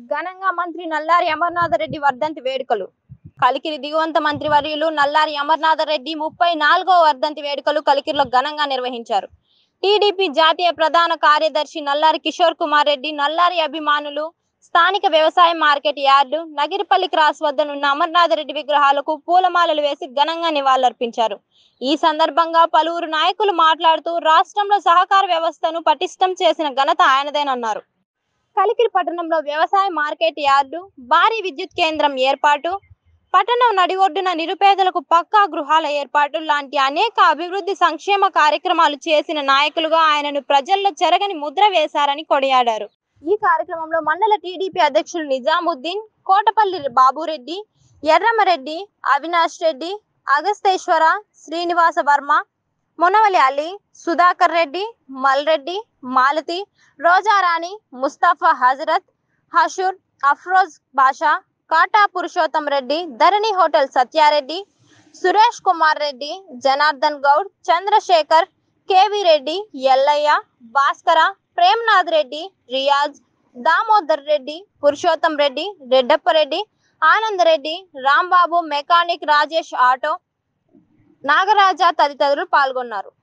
ఘనంగా మంత్రి నల్లారి అమర్నాథ రెడ్డి వర్ధంతి వేడుకలు కలికిరి దిగువంత మంత్రి వర్యులు నల్లారి అమర్నాథ రెడ్డి ముప్పై నాలుగో వర్ధంతి వేడుకలు కలికిరిలో ఘనంగా నిర్వహించారు టీడీపీ జాతీయ ప్రధాన కార్యదర్శి నల్లారి కిషోర్ కుమార్ రెడ్డి నల్లారి అభిమానులు స్థానిక వ్యవసాయ మార్కెట్ యార్డు నగిరిపల్లి క్రాస్ వద్ద నున్న అమర్నాథ రెడ్డి విగ్రహాలకు పూలమాలలు వేసి ఘనంగా నివాళులర్పించారు ఈ సందర్భంగా పలువురు నాయకులు మాట్లాడుతూ రాష్ట్రంలో సహకార వ్యవస్థను పటిష్టం చేసిన ఘనత ఆయనదేనన్నారు కలికిరి పట్టణంలో వ్యవసాయ మార్కెట్ యార్డు భారీ విద్యుత్ కేంద్రం ఏర్పాటు పట్టణం నడి ఒడ్డున నిరుపేదలకు పక్కా గృహాల ఏర్పాటు లాంటి అనేక అభివృద్ధి సంక్షేమ కార్యక్రమాలు చేసిన నాయకులుగా ఆయనను ప్రజల్లో చెరగని ముద్ర వేశారని కొనియాడారు ఈ కార్యక్రమంలో మండల టీడీపీ అధ్యక్షులు Nizamuddin Kotapalli Babureddy Erramareddy Avinash Reddy Agasteswara Srinivasa Varma Munavali Ali Sudhakar Reddy Malreddy Malathi Rojarani Mustafa Hazrat Hashur Afroz Basha Kata Purushottam Reddy Dharani hotel Satyareddy Suresh Kumar Reddy Janardhan Goud Chandrasekhar KV Reddy Yellaiah Bhaskara Premnath Reddy Riyaz Damodar Reddy Purushottam Reddy Reddappareddy Anandareddy Rambabu mechanic Rajesh auto Nagaraja తదితరులు పాల్గొన్నారు